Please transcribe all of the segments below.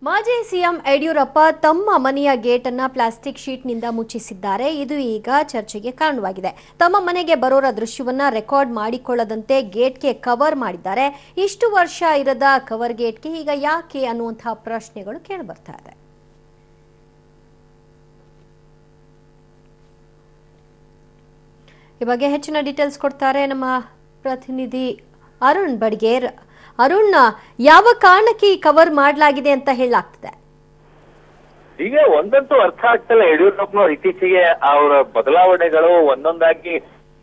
ಮಾಜಿ ಸಿಎಂ ಯಡಿಯೂರಪ್ಪ ತಮ್ಮ ಮನೆಯ ಗೇಟ್ ಅನ್ನ ಪ್ಲಾಸ್ಟಿಕ್ ಶೀಟ್ನಿಂದ ಮುಚ್ಚಿಸಿದ್ದಾರೆ ಇದು ಈಗ ಚರ್ಚೆಗೆ ಕಾರಣವಾಗಿದೆ ತಮ್ಮ ಮನೆಗೆ ಬರೋರ ದೃಶ್ಯವನ್ನ ರೆಕಾರ್ಡ್ ಮಾಡಿಕೊಳ್ಳದಂತೆ ಗೇಟ್ಗೆ ಕವರ್ ಮಾಡಿದ್ದಾರೆ ಇಷ್ಟು ವರ್ಷ ಇರದ ಕವರ್ ಗೇಟ್ಗೆ ಈಗ ಯಾಕೆ ಅನ್ನುವಂತಹ ಪ್ರಶ್ನೆಗಳು ಕೇಳಿಬರ್ತಾ ಇದೆ ಈ ಬಗ್ಗೆ ಹೆಚ್ಚಿನ ಡೀಟೇಲ್ಸ್ ಕೊಡ್ತಾರೆ ನಮ್ಮ ಪ್ರತಿನಿಧಿ ಅರುಣ್ ಬಡ್ಗೇರ್ ಅರುಣ್ ಯಾವ ಕಾರಣಕ್ಕೆ ಈ ಕವರ್ ಮಾಡಲಾಗಿದೆ ಅಂತ ಹೇಳಲಾಗ್ತದೆ ಈಗ ಒಂದಂತೂ ಅರ್ಥ ಆಗ್ತಿಲ್ಲ ಯಡಿಯೂರಪ್ಪನವ್ರು ಇತ್ತೀಚೆಗೆ ಅವರ ಬದಲಾವಣೆಗಳು ಒಂದೊಂದಾಗಿ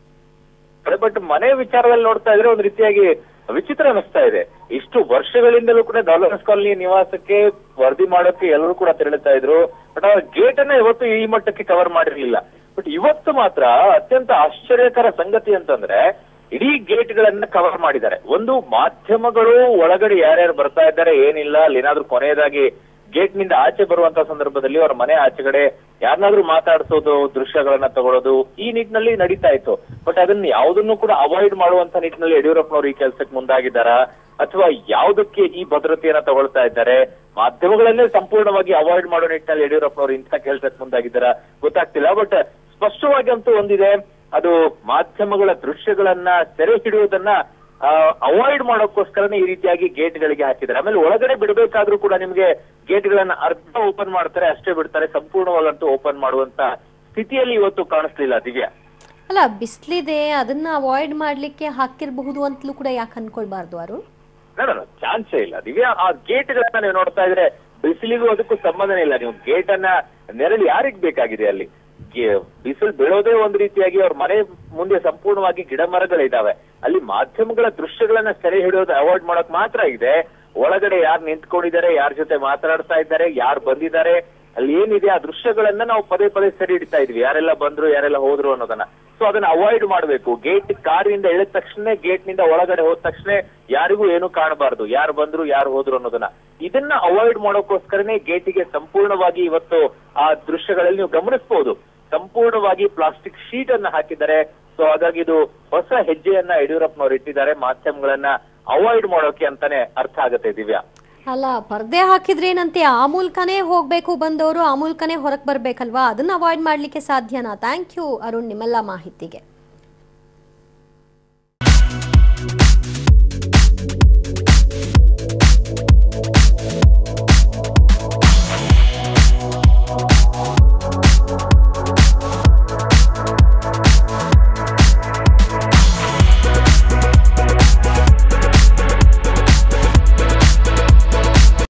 ಬಟ್ ಮನೆ ವಿಚಾರದಲ್ಲಿ ನೋಡ್ತಾ ಇದ್ರೆ ಒಂದ್ ರೀತಿಯಾಗಿ ವಿಚಿತ್ರ ಅನಿಸ್ತಾ ಇದೆ ಇಷ್ಟು ವರ್ಷಗಳಿಂದಲೂ ಕೂಡ ಡಾಲರ್ಸ್ ಕಾಲನಿ ನಿವಾಸಕ್ಕೆ ವರದಿ ಮಾಡೋಕೆ ಎಲ್ಲರೂ ಕೂಡ ತೆರಳುತ್ತಾ ಇದ್ರು ಬಟ್ ಅವ್ರ ಗೇಟ್ ಅನ್ನ ಇವತ್ತು ಈ ಮಟ್ಟಕ್ಕೆ ಕವರ್ ಮಾಡಿರ್ಲಿಲ್ಲ ಬಟ್ ಇವತ್ತು ಮಾತ್ರ ಅತ್ಯಂತ ಆಶ್ಚರ್ಯಕರ ಸಂಗತಿ ಅಂತಂದ್ರೆ ಇಡೀ ಗೇಟ್ ಗಳನ್ನ ಕವರ್ ಮಾಡಿದ್ದಾರೆ ಒಂದು ಮಾಧ್ಯಮಗಳು ಒಳಗಡೆ ಯಾರ್ಯಾರು ಬರ್ತಾ ಇದ್ದಾರೆ ಏನಿಲ್ಲ ಅಲ್ಲಿ ಏನಾದ್ರೂ ಕೊನೆಯದಾಗಿ ಗೇಟ್ ನಿಂದ ಆಚೆ ಬರುವಂತ ಸಂದರ್ಭದಲ್ಲಿ ಅವ್ರ ಮನೆ ಆಚೆಗಡೆ ಯಾರನ್ನಾದ್ರೂ ಮಾತಾಡಿಸೋದು ದೃಶ್ಯಗಳನ್ನ ತಗೊಳ್ಳೋದು ಈ ನಿಟ್ಟಿನಲ್ಲಿ ನಡೀತಾ ಇತ್ತು ಬಟ್ ಅದನ್ನ ಯಾವುದನ್ನು ಕೂಡ ಅವಾಯ್ಡ್ ಮಾಡುವಂತ ನಿಟ್ಟಿನಲ್ಲಿ ಯಡಿಯೂರಪ್ಪನವರು ಈ ಕೆಲಸಕ್ಕೆ ಮುಂದಾಗಿದ್ದಾರಾ ಅಥವಾ ಯಾವುದಕ್ಕೆ ಈ ಭದ್ರತೆಯನ್ನ ತಗೊಳ್ತಾ ಇದ್ದಾರೆ ಮಾಧ್ಯಮಗಳನ್ನೇ ಸಂಪೂರ್ಣವಾಗಿ ಅವಾಯ್ಡ್ ಮಾಡೋ ನಿಟ್ಟಿನಲ್ಲಿ ಯಡಿಯೂರಪ್ಪನವರು ಇಂಥ ಕೆಲಸಕ್ಕೆ ಮುಂದಾಗಿದ್ದಾರಾ ಗೊತ್ತಾಗ್ತಿಲ್ಲ ಬಟ್ ಸ್ಪಷ್ಟವಾಗಿ ಅಂತೂ ಒಂದಿದೆ ಅದು ಮಾಧ್ಯಮಗಳ ದೃಶ್ಯಗಳನ್ನ ಸೆರೆ ಹಿಡಿಯೋದನ್ನ ಅವಾಯ್ಡ್ ಮಾಡೋಕ್ಕೋಸ್ಕರನೇ ಈ ರೀತಿಯಾಗಿ ಗೇಟ್ ಗಳಿಗೆ ಹಾಕಿದ್ದಾರೆ ಆಮೇಲೆ ಒಳಗಡೆ ಬಿಡಬೇಕಾದ್ರೂ ಕೂಡ ನಿಮ್ಗೆ ಗೇಟ್ ಗಳನ್ನ ಅರ್ಧ ಓಪನ್ ಮಾಡ್ತಾರೆ ಅಷ್ಟೇ ಬಿಡ್ತಾರೆ ಸಂಪೂರ್ಣವಾಗಂತೂ ಓಪನ್ ಮಾಡುವಂತ ಸ್ಥಿತಿಯಲ್ಲಿ ಇವತ್ತು ಕಾಣಿಸ್ಲಿಲ್ಲ ದಿವ್ಯಾ ಅಲ್ಲ ಬಿಸಿಲಿದೆ ಅದನ್ನ ಅವಾಯ್ಡ್ ಮಾಡ್ಲಿಕ್ಕೆ ಹಾಕಿರಬಹುದು ಅಂತಲೂ ಕೂಡ ಯಾಕೆ ಅನ್ಕೊಳ್ಬಾರ್ದು ಅರುಣ್ ನೋಡೋಣ ಚಾನ್ಸೇ ಇಲ್ಲ ದಿವ್ಯಾ ಆ ಗೇಟ್ ಗಳನ್ನ ನೀವು ನೋಡ್ತಾ ಇದ್ರೆ ಬಿಸಿಲಿಗೂ ಅದಕ್ಕೂ ಸಂಬಂಧನೇ ಇಲ್ಲ ನೀವು ಗೇಟ್ ಅನ್ನ ನೆರಳು ಯಾರಿಗ್ ಬೇಕಾಗಿದೆ ಅಲ್ಲಿ ಗೆ- ಬಿಸಿಲು ಬೀಳೋದೇ ಒಂದ್ ರೀತಿಯಾಗಿ ಅವ್ರ ಮನೆ ಮುಂದೆ ಸಂಪೂರ್ಣವಾಗಿ ಗಿಡ ಮರಗಳಿದಾವೆ ಅಲ್ಲಿ ಮಾಧ್ಯಮಗಳ ದೃಶ್ಯಗಳನ್ನ ಸೆರೆ ಹಿಡಿಯೋದು ಅವಾಯ್ಡ್ ಮಾಡಕ್ ಮಾತ್ರ ಇದೆ ಒಳಗಡೆ ಯಾರು ನಿಂತ್ಕೊಂಡಿದ್ದಾರೆ ಯಾರ ಜೊತೆ ಮಾತನಾಡ್ತಾ ಇದ್ದಾರೆ ಯಾರು ಬಂದಿದ್ದಾರೆ ಅಲ್ಲಿ ಏನಿದೆ ಆ ದೃಶ್ಯಗಳನ್ನ ನಾವು ಪದೇ ಪದೇ ಸೆರೆ ಹಿಡಿತಾ ಇದ್ವಿ ಯಾರೆಲ್ಲ ಬಂದ್ರು ಯಾರೆಲ್ಲ ಹೋದ್ರು ಅನ್ನೋದನ್ನ ಸೊ ಅದನ್ನ ಅವಾಯ್ಡ್ ಮಾಡಬೇಕು ಗೇಟ್ ಕಾರಿನಿಂದ ಇಳಿದ ತಕ್ಷಣ ಗೇಟ್ ನಿಂದ ಒಳಗಡೆ ಹೋದ ತಕ್ಷಣ ಯಾರಿಗೂ ಏನು ಕಾಣಬಾರ್ದು ಯಾರು ಬಂದ್ರು ಯಾರು ಹೋದ್ರು ಅನ್ನೋದನ್ನ ಇದನ್ನ ಅವಾಯ್ಡ್ ಮಾಡೋಕ್ಕೋಸ್ಕರನೇ ಗೇಟಿಗೆ ಸಂಪೂರ್ಣವಾಗಿ ಇವತ್ತು ಆ ದೃಶ್ಯಗಳಲ್ಲಿ ನೀವು ಗಮನಿಸಬಹುದು ಸಂಪೂರ್ಣವಾಗಿ ಪ್ಲಾಸ್ಟಿಕ್ ಶೀಟ್ ಅನ್ನ ಹಾಕಿದ್ದಾರೆ ಸೊ ಹಾಗಾಗಿ ಇದು ಹೊಸ ಹೆಜ್ಜೆಯನ್ನ ಯಡಿಯೂರಪ್ಪನವರು ಇಟ್ಟಿದ್ದಾರೆ ಮಾಧ್ಯಮಗಳನ್ನ ಅವಾಯ್ಡ್ ಮಾಡೋಕೆ ಅಂತಾನೆ ಅರ್ಥ ಆಗತ್ತೆ ದಿವ್ಯಾ ಅಲ್ಲ ಪರ್ದೆ ಹಾಕಿದ್ರೇನಂತೆ ಆ ಮೂಲಕನೇ ಹೋಗ್ಬೇಕು ಬಂದವರು ಆ ಮೂಲಕನೇ ಹೊರಗೆ ಬರ್ಬೇಕಲ್ವಾ ಅದನ್ನ ಅವಾಯ್ಡ್ ಮಾಡ್ಲಿಕ್ಕೆ ಸಾಧ್ಯನಾ ಥ್ಯಾಂಕ್ ಯು ಅರುಣ್ ನಿಮ್ಮೆಲ್ಲ ಮಾಹಿತಿಗೆ